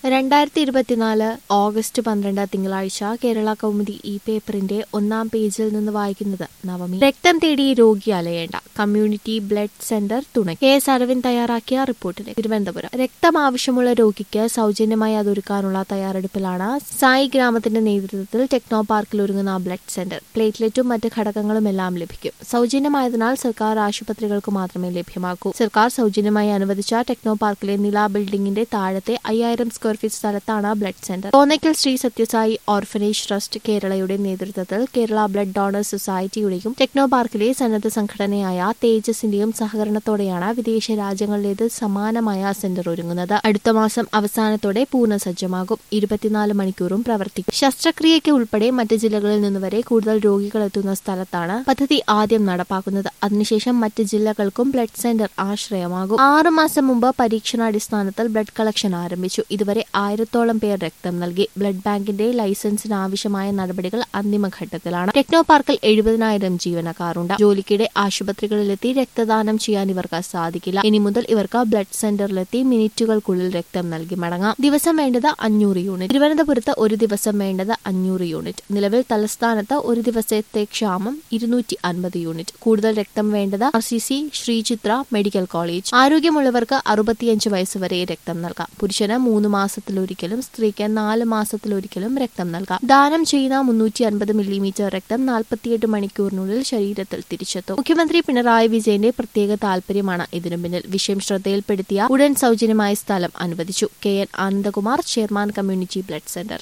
രണ്ടായിരത്തി ഇരുപത്തിനാല് ഓഗസ്റ്റ് പന്ത്രണ്ട് തിങ്കളാഴ്ച കേരള കൗമുദി ഈ പേപ്പറിന്റെ ഒന്നാം പേജിൽ നിന്ന് വായിക്കുന്നത് നവമി രക്തം തേടി രോഗി അലയേണ്ട കമ്മ്യൂണിറ്റി ബ്ലഡ് സെന്റർ തുണை കെ എസ് അരവിന്ദ് തയ്യാറാക്കിയ റിപ്പോർട്ടിന് തിരുവനന്തപുരം രക്തം ആവശ്യമുള്ള രോഗിക്ക് സൗജന്യമായി അതൊരുക്കാനുള്ള തയ്യാറെടുപ്പിലാണ് സായി ഗ്രാമത്തിന്റെ നേതൃത്വത്തിൽ ടെക്നോ പാർക്കിൽ ഒരുങ്ങുന്ന ബ്ലഡ് സെന്റർ പ്ലേറ്റ്ലെറ്റും മറ്റ് ഘടകങ്ങളും എല്ലാം ലഭിക്കും സൗജന്യമായതിനാൽ സർക്കാർ ആശുപത്രികൾക്ക് മാത്രമേ ലഭ്യമാക്കൂ സർക്കാർ സൗജന്യമായി അനുവദിച്ച ടെക്നോ പാർക്കിലെ നില ബിൽഡിംഗിന്റെ താഴത്തെ അയ്യായിരം സ്ക്വയർ ഫീറ്റ് സ്ഥലത്താണ് blood center Thonnakkal Sri Sathyasai orphanage trust കേരളയുടെ നേതൃത്വത്തിൽ കേരള ബ്ലഡ് ഡോണേഴ്സ് സൊസൈറ്റിയുടെയും ടെക്നോ പാർക്കിലെ സന്നദ്ധ സംഘടനയായ തേജസിന്റെയും സഹകരണത്തോടെയാണ് വിദേശ രാജ്യങ്ങളിലേത് സമാനമായ സെന്റർ ഒരുങ്ങുന്നത് അടുത്ത മാസം അവസാനത്തോടെ പൂർണ്ണ സജ്ജമാകും ഇരുപത്തിനാല് മണിക്കൂറും പ്രവർത്തിക്കും ശസ്ത്രക്രിയയ്ക്ക് ഉൾപ്പെടെ മറ്റ് ജില്ലകളിൽ നിന്ന് വരെ കൂടുതൽ രോഗികൾ എത്തുന്ന സ്ഥലത്താണ് പദ്ധതി ആദ്യം നടപ്പാക്കുന്നത് അതിനുശേഷം മറ്റ് ജില്ലകൾക്കും ബ്ലഡ് സെന്റർ ആശ്രയമാകും ആറു മാസം മുമ്പ് പരീക്ഷണാടിസ്ഥാനത്തിൽ ബ്ലഡ് കളക്ഷൻ ആരംഭിച്ചു ഇതുവരെ ആയിരത്തോളം പേർ രക്തം നൽകി ബ്ലഡ് ബാങ്കിന്റെ ലൈസൻസിന് ആവശ്യമായ നടപടികൾ അന്തിമഘട്ടത്തിലാണ് ടെക്നോ പാർക്കിൽ എഴുപതിനായിരം ജീവനക്കാരുണ്ട് ജോലിക്കിടെ ആശുപത്രികളിലെത്തി രക്തദാനം ചെയ്യാൻ ഇവർക്ക് സാധിക്കില്ല ഇനി മുതൽ ഇവർക്ക് ബ്ലഡ് സെന്ററിലെത്തി മിനിറ്റുകൾക്കുള്ളിൽ രക്തം നൽകി മടങ്ങാം ദിവസം വേണ്ടത് അഞ്ഞൂറ് യൂണിറ്റ് തിരുവനന്തപുരത്ത് ഒരു ദിവസം വേണ്ടത് അഞ്ഞൂറ് യൂണിറ്റ് നിലവിൽ തലസ്ഥാനത്ത് ഒരു ദിവസത്തെ ക്ഷാമം ഇരുന്നൂറ്റി അൻപത് യൂണിറ്റ് കൂടുതൽ രക്തം വേണ്ടത് R C C Sree Chitra medical college ആരോഗ്യമുള്ളവർക്ക് അറുപത്തിയഞ്ച് വയസ്സ് വരെ രക്തം നൽകാം പുരുഷന് മൂന്ന് മാസത്തിലൊരിക്കലും സ്ത്രീക്ക് നാല് മാസത്തിലൊരിക്കലും രക്തം നൽകാം ദാനം ചെയ്യുന്ന മുന്നൂറ്റി അൻപത് മില്ലിമീറ്റർ രക്തം നാൽപ്പത്തിയെട്ട് മണിക്കൂറിനുള്ളിൽ ശരീരത്തിൽ തിരിച്ചെത്തും മുഖ്യമന്ത്രി പിണറായി വിജയന്റെ പ്രത്യേക താൽപര്യമാണ് ഇതിനു പിന്നിൽ വിഷയം ശ്രദ്ധയിൽപ്പെടുത്തിയ ഉടൻ സൗജന്യമായ സ്ഥലം അനുവദിച്ചു K N Anandakumar chairman community blood centre